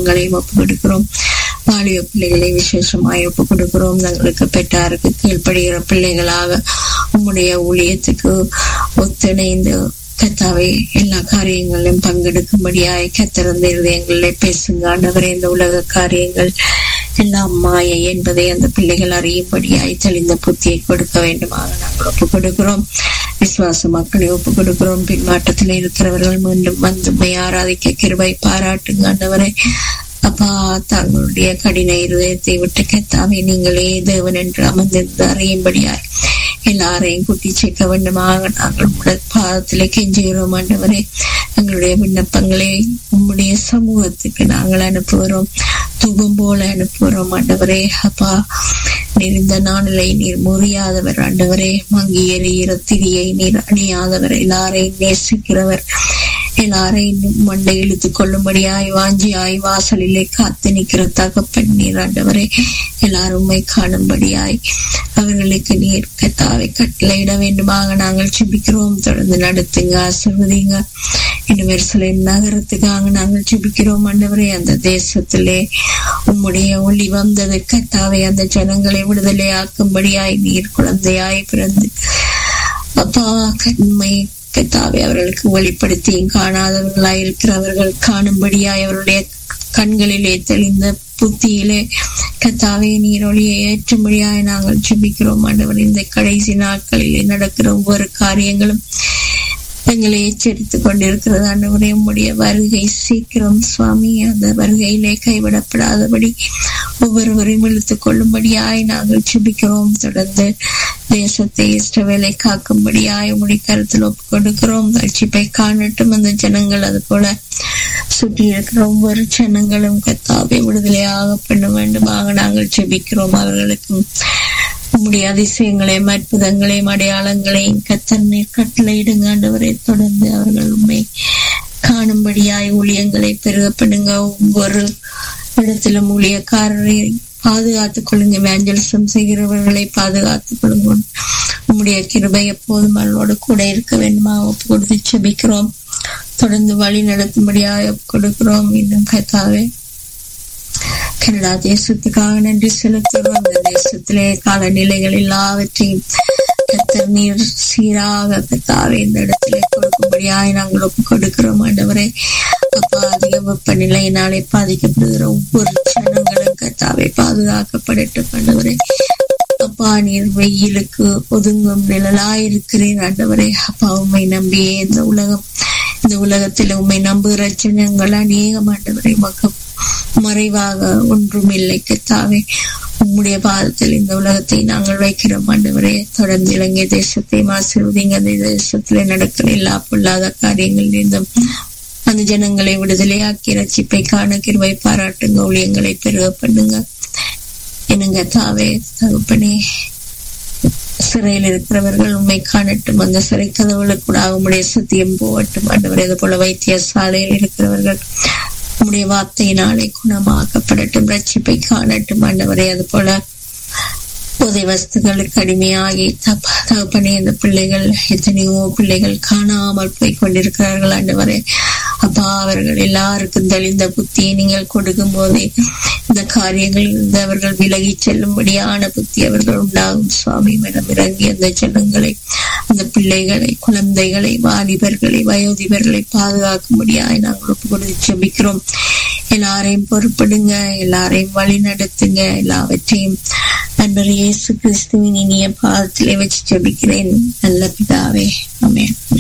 குடும்பங்களையும் ஒப்பு கொடுக்கிறோம் வாலிய பிள்ளைகளை விசேஷமாய் ஒப்பு கொடுக்கிறோம் தங்களுக்கு பெற்றாருக்கு கீழ்ப்படுகிற பிள்ளைகளாக உம்முடைய ஊழியத்துக்கு ஒத்துணைந்து கத்தாவை எல்லா காரியங்களிலும் பங்கெடுக்கும்படியாய் கத்திறந்த இருதயங்களிலே பேசுங்க ஆண்டவரே இந்த உலக காரியங்கள் எல்லாம் மாயை என்பதை அந்த பிள்ளைகள் அறியும்படியாய் தெளிந்த புத்தியை கொடுக்க வேண்டுமாக நாங்கள் ஒப்பு கொடுக்கிறோம் விசுவாச மக்களை ஒப்பு கொடுக்கிறோம் பின்மாற்றத்தில் இருக்கிறவர்கள் மீண்டும் வந்து உம்மை ஆராதிக்க கிருபை பாராட்டுங்க ஆண்டவரே அப்பா தங்களுடைய கடின இருதயத்தை விட்டு கத்தாவை நீங்களே தேவன் என்று அமர்ந்திருந்து அறியும்படியாய் எல்லாரையும் கூட்டி சேர்க்க வேண்டுமாக நாங்கள் உங்கள் பாதத்திலே கெஞ்சுகிறோம் ஆண்டவரே எங்களுடைய விண்ணப்பங்களை உம்முடைய சமூகத்துக்கு நாங்கள் அனுப்புகிறோம் தூபம் போல அனுப்புகிறோம் ஆண்டவரே அப்பா நீர் இந்த நாளிலை நீர் முறியாதவர் ஆண்டவரே மங்கி எறிகிற திரியை நீர் அணியாதவர் எல்லாரையும் நேசிக்கிறவர் எல்லாரையும் மண்டை இழுத்து கொள்ளும்படியாய் வாஞ்சியாய் வாசலிலே காத்து நிற்கிற தகப்பன் நீர் ஆண்டவரே எல்லாருமே காணும்படியாய் அவர்களுக்கு நீர் கத்தாவை கட்டளையிட வேண்டுமாக நாங்கள் சுபிக்கிறோம் தொடர்ந்து நடத்துங்க ஆசிர்வதிங்க இன்னும் சில நகரத்துக்காக நாங்கள் சுபிக்கிறோம் ஆண்டவரே அந்த தேசத்திலே உம்முடைய ஒளி வந்தது கத்தாவை அந்த ஜனங்களை விடுதலை ஆக்கும்படியாய் நீர் குழந்தையாய் பிறந்து அப்பா கண்மை கத்தாவை அவர்களுக்கு வெளிப்படுத்தியும் காணாதவர்களாய் இருக்கிறவர்கள் காணும்படியாய் அவருடைய கண்களிலே தெளிந்த புத்தியிலே கத்தாவே நீரொழியை ஏற்றும்படியாய் நாங்கள் சுபிக்கிறோம் ஆண்டவர் இந்த கடைசி நாட்களிலே நடக்கிற ஒவ்வொரு காரியங்களும் எங்களை எச்சரித்துக் கொண்டிருக்கிறது ஆண்டவரே உம்முடைய வருகை சீக்கிரம் சுவாமி அந்த வருகையிலே கைவிடப்படாதபடி ஒவ்வொருவரையும் இழுத்துக் கொள்ளும்படியாய் நாங்கள் சுபிக்கிறோம் தொடர்ந்து தேசத்தை இஷ்டவேலை காக்கும்படியாய் உம்முடைய கருத்தில் ஒப்பு கொடுக்கிறோம் ரட்சிப்பை காணட்டும் அந்த ஜனங்கள் அது போல சுற்றி இருக்கிற ஒவ்வொரு ஜனங்களும் கத்தாவை விடுதலையாக பண்ண வேண்டுமாக நாங்கள் செபிக்கிறோம் அவர்களுக்கும் உம்முடைய அதிசயங்களையும் அற்புதங்களையும் அடையாளங்களையும் கத்தர் நீர் கட்டளையிடுங்க ஆண்டவரை தொடர்ந்து அவர்கள் உண்மை காணும்படியாய் ஊழியங்களை பெருக பண்ணுங்க ஒவ்வொரு இடத்திலும் ஊழியக்காரரை பாதுகாத்துக் கொள்ளுங்க வேஞ்சலிசம் செய்கிறவர்களை பாதுகாத்துக் கொள்ளுங்க உம்முடைய கிருபை எப்போதும் அவளோடு கூட இருக்க வேண்டுமா ஒப்பு கொடுத்து செபிக்கிறோம் தொடர்ந்து வழி நடத்தும்படியாக கொடுக்கிறோம் இன்னும் கத்தாவே கனடா தேசத்துக்காக நன்றி செலுத்துகிறோம் அந்த தேசத்திலே காலநிலைகள் எல்லாவற்றையும் கத்தர் நீர் சீராக கத்தாவே இந்த இடத்திலே கொடுக்கும்படியாய் நாங்கள் ஒப்பு கொடுக்கிறோம் ஆண்டவரை அப்பா அதிக வெப்பநிலையினாலே பாதிக்கப்படுகிற ஒவ்வொரு ஜனங்களும் கத்தாவை பாதுகாக்கப்படட்டும் ஆண்டவரை அப்பா நீர் வெயிலுக்கு ஒதுங்கும் நிழலாயிருக்கிறேன் ஆண்டவரே அப்பா உண்மை நம்பியே இந்த உலகம் இந்த உலகத்தில் உண்மை நம்புகிற ஜனங்கள் அநேகம் ஆண்டவரை மக்க மறைவாக ஒன்றும் இல்லை கத்தாவே உம்முடைய பாதத்தில் இந்த உலகத்தை நாங்கள் வைக்கிறோம் ஆண்டவரே தொடர்ந்து இலங்கை தேசத்தை ஆசீர்வதிங்க அந்த தேசத்துல நடக்கிற எல்லா பொல்லாத காரியங்கள் இருந்தும் அந்த ஜனங்களை விடுதலையாக்கி ரட்சிப்பை காண கிருவை பாராட்டுங்க ஊழியங்களை பெருக பண்ணுங்க என்னங்க தாவே தகுப்பனே சிறையில் இருக்கிறவர்கள் உண்மை காணட்டும் அந்த சிறை கதவுகளுக்கு கூட உம்முடைய சத்தியம் போகட்டும் ஆண்டவர் இது போல வைத்தியசாலையில் இருக்கிறவர்கள் உம்முடைய வார்த்தையினாலே குணமாக்கப்படட்டும் ரட்சிப்பை காணட்டும் ஆண்டவரே அது போல போதை வஸ்துகளுக்கு அடிமையாகி தப்ப தகப்பனே இந்த பிள்ளைகள் எத்தனையோ பிள்ளைகள் காணாமல் போய் கொண்டிருக்கிறார்கள் ஆண்டவரே அப்பா அவர்கள் எல்லாருக்கும் தெளிந்த புத்தியை நீங்கள் கொடுக்கும் போதே இந்த காரியங்கள் இருந்து அவர்கள் விலகி செல்லும்படியான புத்தி அவர்கள் உண்டாகும் சுவாமி மனம் இறங்கி அந்த ஜனங்களை அந்த பிள்ளைகளை குழந்தைகளை வாலிபர்களை வயோதிபர்களை பாதுகாக்கும்படியாய் நாங்கள் ஒப்பு கொடுத்து செபிக்கிறோம் எல்லாரையும் பொறுப்படுங்க எல்லாரையும் வழி நடத்துங்க எல்லாவற்றையும் நண்பர் இயேசு கிறிஸ்துவின் இனிய பாதத்திலே வச்சு ஜெபிக்கிறேன் நல்ல பிதாவே ஆமென்